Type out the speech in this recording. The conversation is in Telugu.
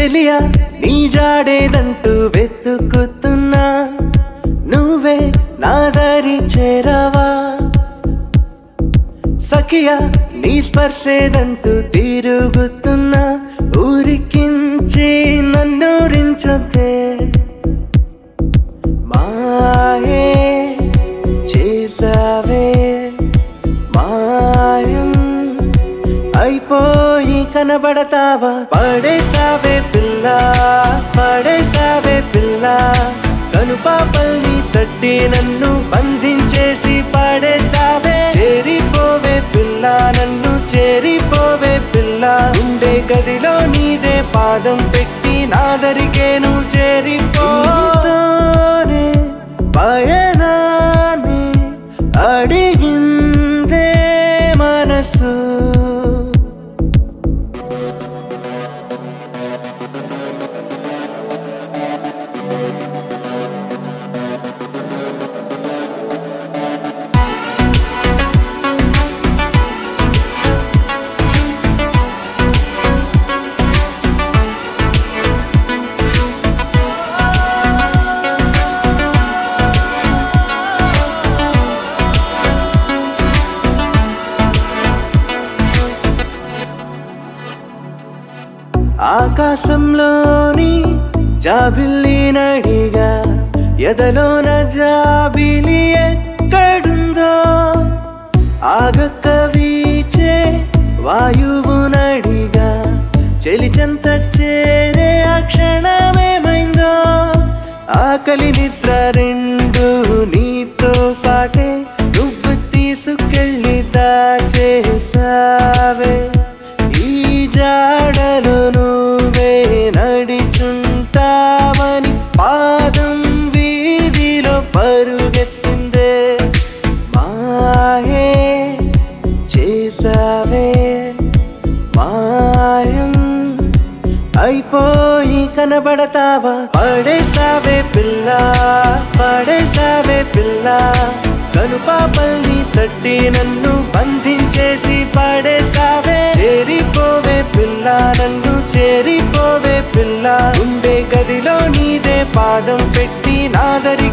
చెలియా నీ జాడేదంటూ వెతుకుతున్నా నువ్వే నా దారి చేరావా సఖియా నీ స్పర్శేదంటూ తిరుగుతున్నా ఊరికించి నన్నూరించొద్దే మాయే చేసావే మాయం అయిపోయి కనబడతావా పడేసావే పిల్ల పడేసావే పిల్ల కనుపాపల్ని తట్టి నన్ను బంధించేసి పడేసావే చేరిపోవే పిల్ల నన్ను చేరిపోవే పిల్ల ఉండే గదిలో నీదే పాదం పెట్టి నాదరికేను చేరిపోనే పయనాన్ని అడిగిందే మనసు ఆకాశంలోని జాబిల్లి నడిగా ఎదలోన జాబిలి ఎక్కడుందో ఆగక్క వీచే వాయువు నడిగా చెలిచంత చేరే ఆ క్షణమేమైందో ఆకలి నిద్ర రెండు నీతో పాటే నువ్వు తీసుకెళ్ళి దాచేసావే ఈ జాడలు నువ్వే నడిచుంటావని పాదం వీధిలో పరుగెత్తిందే మాయే చేసావే మాయం అయిపోయి కనబడతావా పడేసావే పిల్ల పడేసావే పిల్ల కనుపాపల్ని తట్టి నన్ను బంధించేసి పడేసావే చేరిపోవే పిల్ల నన్ను చేరిపోవే పిల్ల ఉండే గదిలో నీదే పాదం పెట్టి నాదరి